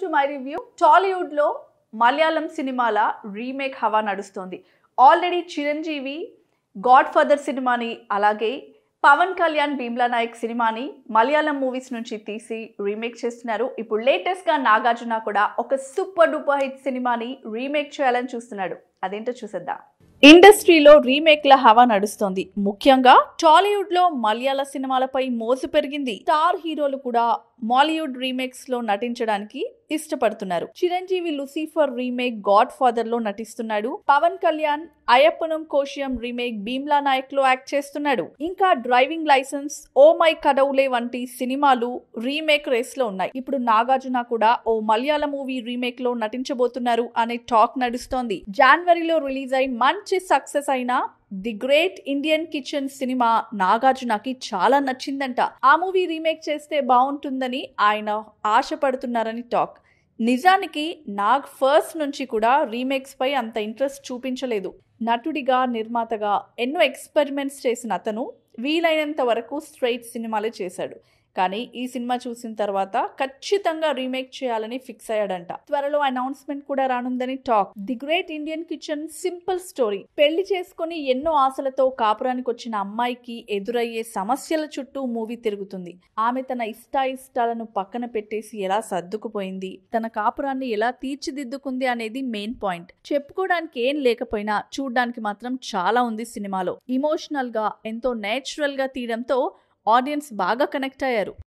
my review Tollywood లో మలయాళం సినిమాల remake హవా నడుస్తోంది ఆల్రెడీ చిరంజీవి గాడ్ ఫాదర్ సినిమాని అలాగే పవన్ కళ్యాణ్ భీమ్లా నాయక్ సినిమాని మలయాళం మూవీస్ నుంచి తీసి రీమేక్ చేస్తున్నారు ఇప్పుడు లేటెస్ట్ గా నాగార్జున కూడా ఒక సూపర్ డూపర్ హిట్ సినిమాని రీమేక్ చేయాలని చూస్తున్నాడు అదేంటో చూసేద్దాం ఇండస్ట్రీలో రీమేక్ల హవా నడుస్తోంది ముఖ్యంగా టాలీవుడ్ లో మలయాళ సినిమాలపై మోజు పెరిగింది స్టార్ హీరోలు కూడా మాలీవుడ్ రీమేక్స్ లో నటించడానికి ఇష్టపడుతున్నారు Chiranjeevi Lucifer remake Godfather లో నటిస్తున్నాడు పవన్ కళ్యాణ్ అయ్యప్పనం కోశియం రీమేక్ భీమ్లా నాయక్ లో యాక్ట్ చేస్తున్నాడు ఇంకా driving licence oh my Kadavule వంటి సినిమాలు రీమేక్ రేస్ లో ఉన్నాయి ఇప్పుడు నాగార్జున కూడా ఓ మలయాళ మూవీ రీమేక్ లో నటించబోతున్నారు అనే టాక్ నడుస్తోంది జనవరిలో రిలీజ్ అయి మంచి సక్సెస్ అయిన ది గ్రేట్ ఇండియన్ కిచెన్ సినిమా నాగార్జునకి చాలా నచ్చిందంట ఆ మూవీ రీమేక్ చేస్తే బాగుంటుందని ఆయన ఆశపడుతున్నారని టాక్ నిజానికి నాగ్ ఫస్ట్ నుంచి కూడా రీమేక్స్ పై అంత ఇంట్రెస్ట్ చూపించలేదు నటుడిగా నిర్మాతగా ఎన్నో ఎక్స్పెరిమెంట్స్ చేసిన అతను వీలైనంత వరకు స్ట్రైట్ సినిమాలే చేశాడు కానీ ఈ సినిమా చూసిన తర్వాత ఖచ్చితంగా రీమేక్ చేయాలని ఫిక్స్ అయ్యాడంట త్వరలో అనౌన్స్మెంట్ కూడా రానుందని talk the great Indian kitchen simple story పెళ్లి చేసుకుని ఎన్నో ఆశలతో కాపురానికి వచ్చిన అమ్మాయికి ఎదురయ్యే సమస్యల చుట్టూ మూవీ తిరుగుతుంది ఆమె తన ఇష్టాయిష్టాలను పక్కన పెట్టేసి ఎలా సర్దుకుపోయింది తన కాపురాన్ని ఎలా తీర్చిదిద్దుకుంది అనేది మెయిన్ పాయింట్ చెప్పుకోవడానికి ఏం లేకపోయినా చూడడానికి మాత్రం చాలా ఉంది సినిమాలో ఇమోషనల్ గా ఎంతో నేచురల్ గా తీయడంతో ఆడియన్స్ బాగా కనెక్ట్ అయ్యారు